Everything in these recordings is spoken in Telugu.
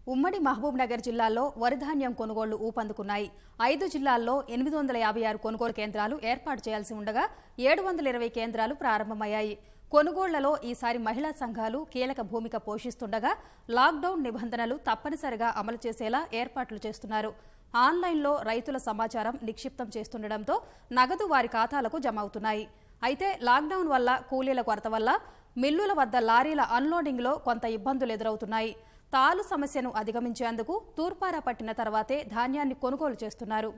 ఉమ్మడి మహబూబ్ నగర్ జిల్లాలో వరిధాన్యం కొనుగోళ్లు ఊపందుకున్నాయి ఐదు జిల్లాల్లో ఎనిమిది వందల యాభై ఆరు కొనుగోలు కేంద్రాలు ఏర్పాటు చేయాల్సి ఉండగా ఏడు వందల ఇరవై కేంద్రాలు ప్రారంభమయ్యాయి కొనుగోళ్లలో ఈసారి మహిళా సంఘాలు కీలక భూమిక పోషిస్తుండగా లాక్డౌన్ నిబంధనలు తప్పనిసరిగా అమలు చేసేలా ఏర్పాట్లు చేస్తున్నారు ఆన్లైన్లో రైతుల సమాచారం నిక్షిప్తం చేస్తుండటంతో నగదు వారి ఖాతాలకు జమ అవుతున్నాయి అయితే లాక్డౌన్ వల్ల కూలీల కొరత వల్ల మిల్లుల వద్ద లారీల అన్లోడింగ్లో కొంత ఇబ్బందులు ఎదురవుతున్నాయి తాలు సమస్యను అధిగమించేందుకు తూర్పారా పట్టిన తర్వాతే ధాన్యాన్ని కొనుగోలు చేస్తున్నారు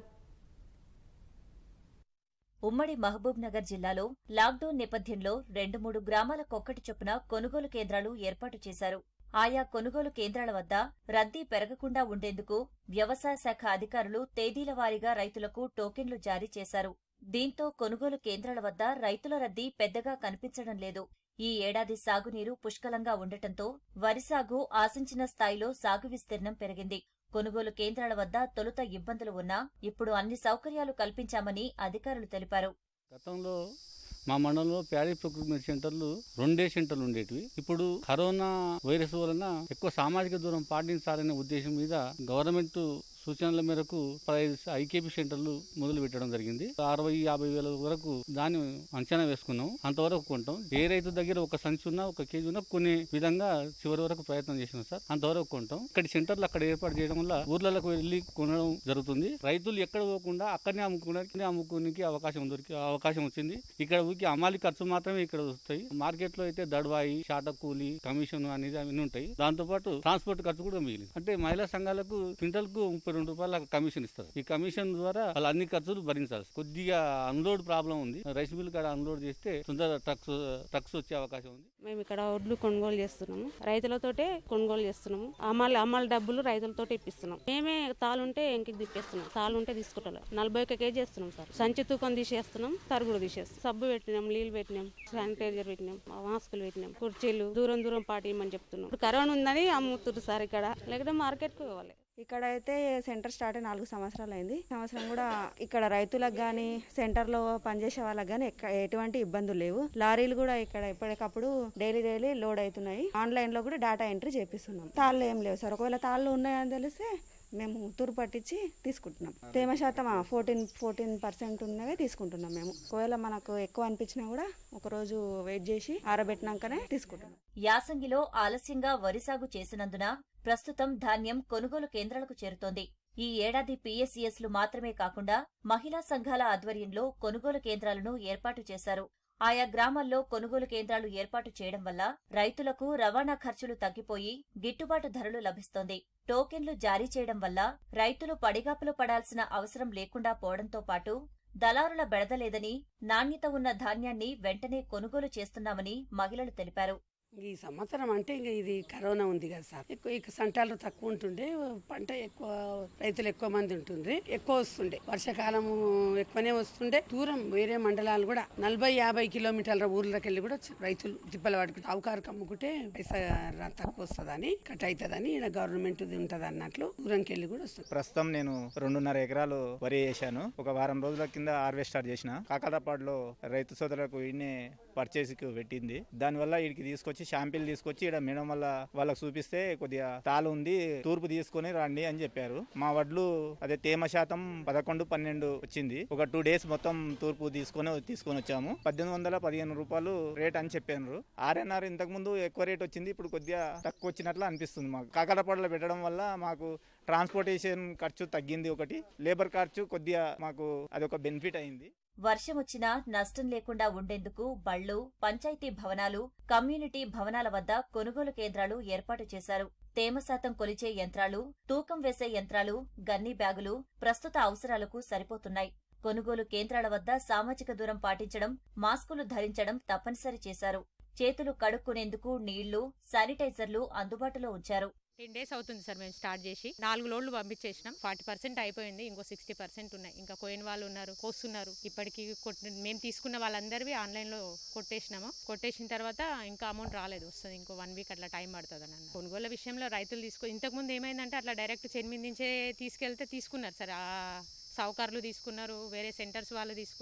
ఉమ్మడి మహబూబ్ నగర్ జిల్లాలో లాక్డౌన్ నేపథ్యంలో రెండు మూడు గ్రామాలకొక్కటి చొప్పున కొనుగోలు కేంద్రాలు ఏర్పాటు చేశారు ఆయా కొనుగోలు కేంద్రాల వద్ద రద్దీ పెరగకుండా ఉండేందుకు వ్యవసాయ శాఖ అధికారులు తేదీల వారీగా రైతులకు టోకెన్లు జారీ చేశారు దీంతో కొనుగోలు కేంద్రాల వద్ద రైతుల రద్దీ పెద్దగా కనిపించడం లేదు ఈ ఏడాది సాగునీరు పుష్కలంగా ఉండటంతో వరి సాగు ఆశించిన స్థాయిలో సాగు విస్తీర్ణం పెరిగింది కొనుగోలు కేంద్రాల వద్ద తొలుత ఇబ్బందులు ఉన్నా ఇప్పుడు అన్ని సౌకర్యాలు కల్పించామని అధికారులు తెలిపారు గతంలో మా మండలంలో ప్యాడీ ప్రొక్యూర్మెంట్ సెంటర్లు రెండే సెంటర్లు ఉండేటివి ఇప్పుడు కరోనా వైరస్ వలన ఎక్కువ సామాజిక దూరం పాటించాలనే ఉద్దేశం మీద గవర్నమెంట్ సూచనల మేరకు పదహైదు ఐకేపీ సెంటర్లు మొదలు పెట్టడం జరిగింది అరవై యాభై వేల వరకు దాన్ని అంచనా వేసుకున్నాం అంతవరకు కొంటాం ఏ రైతు దగ్గర ఒక సంచి ఉన్నా ఒక కేజీ ఉన్నా కొన్ని విధంగా చివరి వరకు ప్రయత్నం చేసినాం సార్ అంతవరకు కొంటాం ఇక్కడ సెంటర్లు అక్కడ ఏర్పాటు చేయడం వల్ల ఊర్లకు వెళ్ళి కొనడం జరుగుతుంది రైతులు ఎక్కడ పోకుండా అక్కడనే అమ్ముకోవడానికి అమ్ముకోనికి అవకాశం దొరికి అవకాశం వచ్చింది ఇక్కడ ఊరికి అమాలి ఖర్చు మాత్రమే ఇక్కడ వస్తాయి మార్కెట్ లో అయితే దడవాయి షాట కూలి కమిషన్ అనేది అవన్నీ ఉంటాయి దాంతో పాటు ట్రాన్స్పోర్ట్ ఖర్చు కూడా మిగిలింది అంటే మహిళా సంఘాలకు క్వింటల్ కు ముప్పై రెండు రూపాయల కమిషన్ ఇస్తారు ఈ కమిషన్ ద్వారా వాళ్ళు అన్ని ఖర్చులు భరించాలి కొద్దిగా అన్లోడ్ ప్రాబ్లం ఉంది రైస్ మిల్ కాడ అన్లోడ్ చేస్తే తొందరగా ట్రక్స్ ట్రక్స్ వచ్చే అవకాశం ఉంది మేము ఇక్కడ వడ్లు కొనుగోలు చేస్తున్నాము రైతులతోటే కొనుగోలు చేస్తున్నాము అమ్మాలి అమ్మాలి డబ్బులు రైతులతో ఇప్పిస్తున్నాం మేమే తాలుంటే ఎంకి తిప్పేస్తున్నాం తాలుంటే తీసుకుంటాం నలభై ఒక్క కేజీ చేస్తున్నాం సార్ సంచి తూకం తీసేస్తున్నాం తరుగుడు తీసేస్తాం సబ్బు పెట్టినాం నీళ్ళు పెట్టినాం శానిటైజర్ పెట్టినాం మాస్కులు పెట్టినాం కుర్చీలు దూరం దూరం పాటియమని చెప్తున్నాం ఇప్పుడు కరోనా ఉందని అమ్ముతున్నారు సార్ ఇక్కడ లేకపోతే మార్కెట్కి పోవాలి ఇక్కడ అయితే సెంటర్ స్టార్ట్ అయి నాలుగు సంవత్సరాలు అయింది సంవత్సరం కూడా ఇక్కడ రైతులకు కానీ సెంటర్లో పనిచేసే వాళ్ళకి కానీ ఎటువంటి ఇబ్బందులు లేవు లారీలు కూడా ఇక్కడ ఎప్పటికప్పుడు డైలీ డైలీ లోడ్ అవుతున్నాయి ఆన్లైన్ లో కూడా డేటా ఎంట్రీ చేపిస్తున్నాం తాళ్ళు ఏం లేవు సార్ ఒకవేళ తాళ్ళు ఉన్నాయని తెలిస్తే మేము తురు పట్టించి తీసుకుంటున్నాం తేమ శాతం ఫోర్టీన్ ఫోర్టీన్ పర్సెంట్ ఉన్నవే తీసుకుంటున్నాం మేము ఒకవేళ మనకు ఎక్కువ అనిపించినా కూడా ఒక రోజు వెయిట్ చేసి ఆరబెట్టినాకనే తీసుకుంటున్నాం యాసంగిలో ఆలస్యంగా వరి సాగు చేసినందున ప్రస్తుతం ధాన్యం కొనుగోలు కేంద్రాలకు చేరుతోంది ఈ ఏడాది పీఎస్ఈఎస్ లు మాత్రమే కాకుండా మహిళా సంఘాల ఆధ్వర్యంలో కొనుగోలు కేంద్రాలను ఏర్పాటు చేశారు ఆయా గ్రామాల్లో కొనుగోలు కేంద్రాలు ఏర్పాటు చేయడం వల్ల రైతులకు రవాణా ఖర్చులు తగ్గిపోయి గిట్టుబాటు ధరలు లభిస్తోంది టోకెన్లు జారీ చేయడం వల్ల రైతులు పడిగాపులు పడాల్సిన అవసరం లేకుండా పోవడంతో పాటు దళారుల బెడదలేదని నాణ్యత ఉన్న ధాన్యాన్ని వెంటనే కొనుగోలు చేస్తున్నామని మహిళలు తెలిపారు ఈ సంవత్సరం అంటే ఇంకా ఇది కరోనా ఉంది కదా సార్ ఎక్కువ ఇక సంటాలు తక్కువ ఉంటుండే పంట ఎక్కువ రైతులు ఎక్కువ మంది ఉంటుండ్రి ఎక్కువ వస్తుండే వర్షాకాలం ఎక్కువనే వస్తుండే దూరం వేరే మండలాలు కూడా నలభై యాభై కిలోమీటర్ల ఊర్లోకి వెళ్ళి కూడా రైతులు తిప్పలు పడుకుంటే అవకారు కమ్ముకుంటే పైసా రా- తక్కువ వస్తుందని కట్ అవుతుందని ఈయన గవర్నమెంట్ ఉంటది అన్నట్లు దూరంకి వెళ్ళి కూడా వస్తుంది ప్రస్తుతం నేను రెండున్నర ఎకరాలు వరి వేసాను ఒక వారం రోజుల కింద హార్వెస్ట్ స్టార్ట్ చేసిన కాకలపాడులో రైతు సోదరులకు ఈయనే పర్చేస్కి పెట్టింది దానివల్ల వీడికి తీసుకొచ్చి షాంపిల్ తీసుకొచ్చి ఇక్కడ మేడం వల్ల వాళ్ళకి చూపిస్తే కొద్దిగా తాలు ఉంది తూర్పు తీసుకొని రండి అని చెప్పారు మా వడ్లు అదే తేమ శాతం పదకొండు పన్నెండు వచ్చింది ఒక టూ డేస్ మొత్తం తూర్పు తీసుకొని తీసుకొని వచ్చాము పద్దెనిమిది వందల పదిహేను రూపాయలు రేట్ అని చెప్పారు ఆర్ఎన్ఆర్ ఇంతకు ముందు ఎక్కువ రేట్ వచ్చింది ఇప్పుడు కొద్దిగా తక్కువ వచ్చినట్లు అనిపిస్తుంది మాకు కాకరపాడులో పెట్టడం వల్ల మాకు ట్రాన్స్పోర్టేషన్ ఖర్చు తగ్గింది ఒకటి లేబర్ ఖర్చు కొద్దిగా మాకు అదొక బెనిఫిట్ అయింది వర్షం వచ్చినా నష్టం లేకుండా ఉండేందుకు బళ్ళు పంచాయతీ భవనాలు కమ్యూనిటీ భవనాల వద్ద కొనుగోలు కేంద్రాలు ఏర్పాటు చేశారు తేమ శాతం కొలిచే యంత్రాలు తూకం వేసే యంత్రాలు గన్నీ బ్యాగులు ప్రస్తుత అవసరాలకు సరిపోతున్నాయి కొనుగోలు కేంద్రాల వద్ద సామాజిక దూరం పాటించడం మాస్కులు ధరించడం తప్పనిసరి చేశారు చేతులు కడుక్కునేందుకు నీళ్లు శానిటైజర్లు అందుబాటులో ఉంచారు టెన్ డేస్ అవుతుంది సార్ మేము స్టార్ట్ చేసి నాలుగు లోడ్లు పంపించేసినాం ఫార్టీ పర్సెంట్ అయిపోయింది ఇంకో సిక్స్టీ పర్సెంట్ ఉన్నాయి ఇంకా కోయిన వాళ్ళు ఉన్నారు కోస్తున్నారు ఇప్పటికి కొట్- మేము తీసుకున్న వాళ్ళందరివి ఆన్లైన్లో కొట్టేసినాము కొట్టేసిన తర్వాత ఇంకా అమౌంట్ రాలేదు వస్తుంది ఇంకో వన్ వీక్ అట్లా టైం పడుతుంది అని అన్నారు కొనుగోలు విషయంలో రైతులు తీసుకో ఇంతకుముందు ఏమైందంటే అట్లా డైరెక్ట్ చెన్మిది నుంచే తీసుకెళ్తే తీసుకున్నారు సార్ ఆ సావుకారులు తీసుకున్నారు వేరే సెంటర్స్ వాళ్ళు తీసుకున్నారు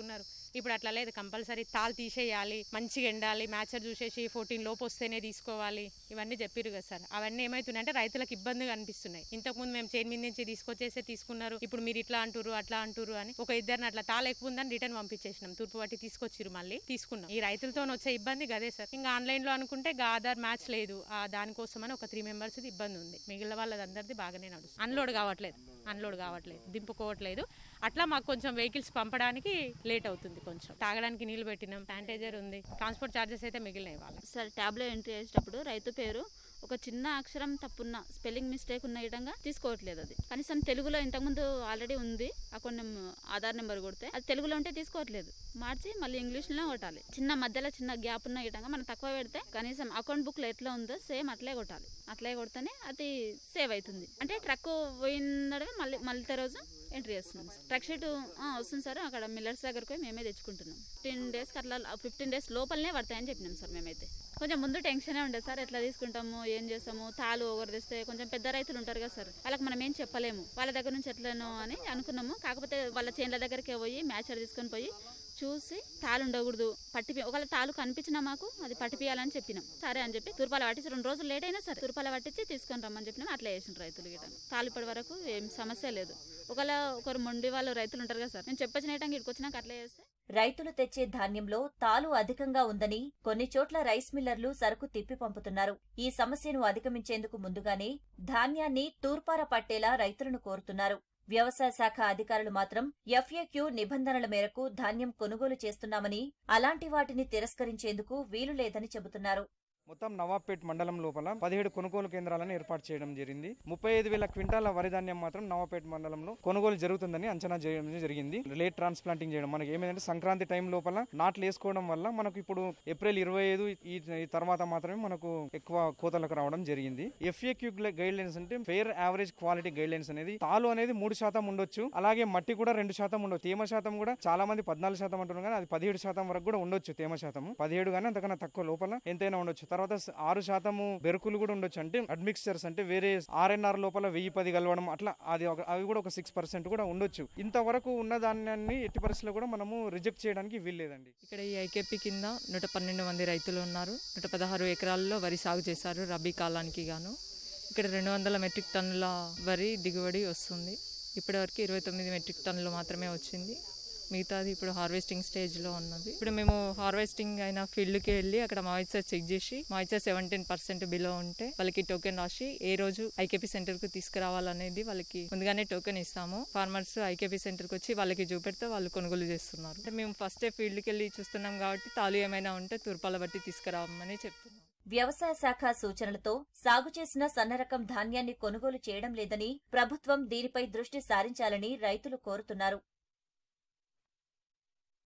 ఇప్పుడు అట్లా లేదు కంపల్సరీ తాలు తీసేయాలి మంచిగా ఎండాలి మ్యాచర్ చూసేసి ఫోర్టీన్ లోపు వస్తేనే తీసుకోవాలి ఇవన్నీ చెప్పిరు కదా సార్ అవన్నీ ఏమవుతున్నాయంటే రైతులకు ఇబ్బందిగా అనిపిస్తున్నాయి ఇంతకుముందు మేము చైన్ మీద నుంచి తీసుకొచ్చేసే తీసుకున్నారు ఇప్పుడు మీరు ఇట్లా అంటురు అట్లా అంటురు అని ఒక ఇద్దరిని అట్లా తాళ ఎక్కువ ఉందని రిటర్న్ పంపించేసినాం తూర్పు పట్టి తీసుకొచ్చిరు మళ్ళీ తీసుకున్నాం ఈ రైతులతో వచ్చే ఇబ్బంది గదే సార్ ఇంకా ఆన్లైన్ లో అనుకుంటే ఇంకా ఆధార్ మ్యాచ్ లేదు ఆ దానికోసం అని ఒక త్రీ మెంబర్స్ ఇబ్బంది ఉంది మిగిలిన వాళ్ళందరిది బాగానే నడుస్తుంది అన్లోడ్ కావట్లేదు అన్లోడ్ కావట్లేదు దింపుకోవట్లేదు అట్లా మాకు కొంచెం వెహికల్స్ పంపడానికి లేట్ అవుతుంది కొంచెం తాగడానికి నీళ్లు పెట్టినాం శానిటైజర్ ఉంది ట్రాన్స్పోర్ట్ ఛార్జెస్ అయితే మిగిలినాయి వాళ్ళకి సార్ ట్యాబ్లో ఎంట్రీ చేసేటప్పుడు రైతు పేరు ఒక చిన్న అక్షరం తప్పున్న స్పెల్లింగ్ మిస్టేక్ ఉన్న విధంగా తీసుకోవట్లేదు అది కనీసం తెలుగులో ఇంతకుముందు ఆల్రెడీ ఉంది అకౌంట్ నెంబర్ ఆధార్ నెంబర్ కొడితే అది తెలుగులో ఉంటే తీసుకోవట్లేదు మార్చి మళ్ళీ ఇంగ్లీష్లో కొట్టాలి చిన్న మధ్యలో చిన్న గ్యాప్ ఉన్న విధంగా మనం తక్కువ పెడితే కనీసం అకౌంట్ బుక్లో ఎట్లా ఉందో సేమ్ అట్లే కొట్టాలి అట్లే కొడితేనే అది సేవ్ అవుతుంది అంటే ట్రక్ పోయినడమే మళ్ళీ మళ్ళీ రోజు ఎంట్రీ చేస్తున్నాం సార్ ట్రక్ షీట్ ఆ, వస్తుంది సార్ అక్కడ మిల్లర్స్ దగ్గరకు పోయి మేమే తెచ్చుకుంటున్నాం ఫిఫ్టీన్ డేస్కి అట్లా ఫిఫ్టీన్ డేస్ లోపలనే పడతాయని చెప్పినాం సార్ మేమైతే కొంచెం ముందు టెన్షనే ఉండే సార్ ఎట్లా తీసుకుంటాము ఏం చేస్తాము తాలు ఒకరు తెస్తే కొంచెం పెద్ద రైతులు ఉంటారు కదా సార్ వాళ్ళకి మనం ఏం చెప్పలేము వాళ్ళ దగ్గర నుంచి ఎట్లనో అని అనుకున్నాము కాకపోతే వాళ్ళ చేన్ల దగ్గరికి పోయి మ్యాచర్ తీసుకొని పోయి చూసి తాలు ఉండకూడదు పట్టి ఒకవేళ తాలు కనిపించినా మాకు అది పట్టిపియాలని చెప్పినాం సరే అని చెప్పి తుర్పాల పట్టించి రెండు రోజులు లేట్ అయినా సరే తుర్పాల పట్టించి తీసుకొని రమ్మని చెప్పినాం అట్లా చేసిన రైతులు గిట తాలు ఇప్పటి వరకు ఏం సమస్య లేదు ఒకవేళ ఒకరు మొండి వాళ్ళు రైతులు ఉంటారు కదా సార్ నేను చెప్పొచ్చిన ఇక్కడికి వచ్చినాక అట్లా చేస్తే రైతులు తెచ్చే ధాన్యంలో తాలు అధికంగా ఉందని కొన్ని చోట్ల రైస్ మిల్లర్లు సరుకు తిప్పి పంపుతున్నారు ఈ సమస్యను అధిగమించేందుకు ముందుగానే ధాన్యాన్ని తూర్పార పట్టేలా రైతులను కోరుతున్నారు వ్యవసాయ శాఖ అధికారులు మాత్రం ఎఫ్ఏక్యూ నిబంధనల మేరకు ధాన్యం కొనుగోలు చేస్తున్నామని అలాంటి వాటిని తిరస్కరించేందుకు వీలు లేదని చెబుతున్నారు మొత్తం నవాబ్పేట్ మండలం లోపల పదిహేడు కొనుగోలు కేంద్రాలను ఏర్పాటు చేయడం జరిగింది ముప్పై ఐదు వేల క్వింటాల వరి ధాన్యం మాత్రం నవాబ్పేట్ మండలంలో కొనుగోలు జరుగుతుందని అంచనా చేయడం జరిగింది లేట్ ట్రాన్స్ప్లాంటింగ్ చేయడం మనకి ఏమైందంటే సంక్రాంతి టైం లోపల నాట్లు వేసుకోవడం వల్ల మనకు ఇప్పుడు ఏప్రిల్ ఇరవై ఐదు ఈ ఈ తర్వాత మాత్రమే మనకు ఎక్కువ కోతలకు రావడం జరిగింది ఎఫ్ఏక్యూ గైడ్ లైన్స్ అంటే fair average quality guidelines అనేది తాలు అనేది మూడు శాతం ఉండొచ్చు అలాగే మట్టి కూడా రెండు శాతం ఉండొచ్చు తేమ శాతం కూడా చాలా మంది పద్నాలుగు శాతం అంటున్నారు కానీ అది పదిహేడు శాతం వరకు కూడా ఉండొచ్చు తేమ శాతం పదిహేడు కానీ అంతకన్నా తక్కువ లోపల ఎంతైనా ఉండొచ్చు తర్వాత స- ఆరు శాతము బెరుకులు కూడా ఉండొచ్చు అంటే అడ్మిక్స్చర్స్ అంటే వేరే ఆర్ఎన్ఆర్ లోపల వెయ్యి పది కలవడం అట్లా అది ఒక- అవి కూడా ఒక సిక్స్ పర్సెంట్ కూడా ఉండొచ్చు ఇంతవరకు ఉన్న ధాన్యాన్ని ఎట్టి పరిస్థితుల్లో కూడా మనము రిజెక్ట్ చేయడానికి వీల్లేదండి ఇక్కడ ఈ ఐకేపీ కింద నూట పన్నెండు మంది రైతులు ఉన్నారు నూట పదహారు ఎకరాల్లో వరి సాగు చేశారు రబీ కాలానికి గాను ఇక్కడ రెండు వందల మెట్రిక్ టన్నుల వరి దిగుబడి వస్తుంది ఇప్పటివరకు ఇరవై తొమ్మిది మెట్రిక్ టన్నులు మాత్రమే వచ్చింది మిగతాది ఇప్పుడు హార్వెస్టింగ్ స్టేజ్లో ఉన్నది ఇప్పుడు మేము హార్వెస్టింగ్ అయిన ఫీల్డ్కి వెళ్ళి అక్కడ మాయిశ్చర్ చెక్ చేసి మాయిశ్చర్ సెవెంటీన్ పర్సెంట్ బిలో ఉంటే వాళ్ళకి టోకెన్ రాసి ఏ రోజు ఐకేపీ సెంటర్కు తీసుకురావాలనేది వాళ్ళకి ముందుగానే టోకెన్ ఇస్తాము ఫార్మర్స్ ఐకేపీ సెంటర్కి వచ్చి వాళ్ళకి చూపెడితే వాళ్ళు కొనుగోలు చేస్తున్నారు అంటే మేము ఫస్టే ఫీల్డ్కి వెళ్ళి చూస్తున్నాం కాబట్టి తాలు ఏమైనా ఉంటే తూర్పాల బట్టి తీసుకురావమని చెప్తున్నాం వ్యవసాయ శాఖ సూచనలతో సాగు చేసిన సన్నరకం ధాన్యాన్ని కొనుగోలు చేయడం లేదని ప్రభుత్వం దీనిపై దృష్టి సారించాలని రైతులు కోరుతున్నారు